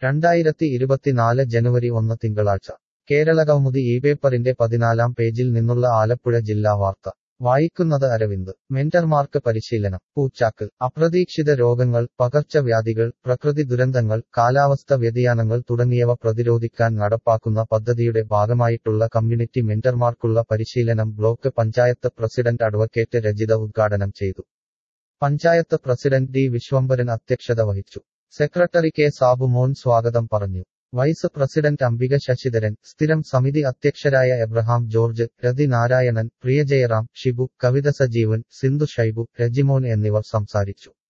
രണ്ടായിരത്തി ഇരുപത്തിനാല് ജനുവരി ഒന്ന് തിങ്കളാഴ്ച കേരളകൗമുദി ഈ പേപ്പറിന്റെ പതിനാലാം പേജിൽ നിന്നുള്ള ആലപ്പുഴ ജില്ലാ വാർത്ത വായിക്കുന്നത് അരവിന്ദ് മെന്റർമാർക്ക് പരിശീലനം പൂച്ചാക്കൽ അപ്രതീക്ഷിത രോഗങ്ങൾ പകർച്ചവ്യാധികൾ പ്രകൃതി ദുരന്തങ്ങൾ കാലാവസ്ഥ വ്യതിയാനങ്ങൾ തുടങ്ങിയവ പ്രതിരോധിക്കാൻ നടപ്പാക്കുന്ന പദ്ധതിയുടെ ഭാഗമായിട്ടുള്ള കമ്മ്യൂണിറ്റി മെന്റർമാർക്കുള്ള പരിശീലനം block panchayat president advocate Rajitha ഉദ്ഘാടനം ചെയ്തു പഞ്ചായത്ത് പ്രസിഡന്റ് ഡി വിശ്വംഭരൻ അധ്യക്ഷത വഹിച്ചു സെക്രട്ടറി കെ സാബുമോൻ സ്വാഗതം പറഞ്ഞു വൈസ് പ്രസിഡന്റ് അംബിക ശശിധരൻ സ്ഥിരം സമിതി അധ്യക്ഷരായ എബ്രഹാം ജോർജ് രതി നാരായണൻ പ്രിയജയറാം ഷിബു കവിത സജീവൻ സിന്ധു ഷൈബു രജിമോൻ എന്നിവർ സംസാരിച്ചു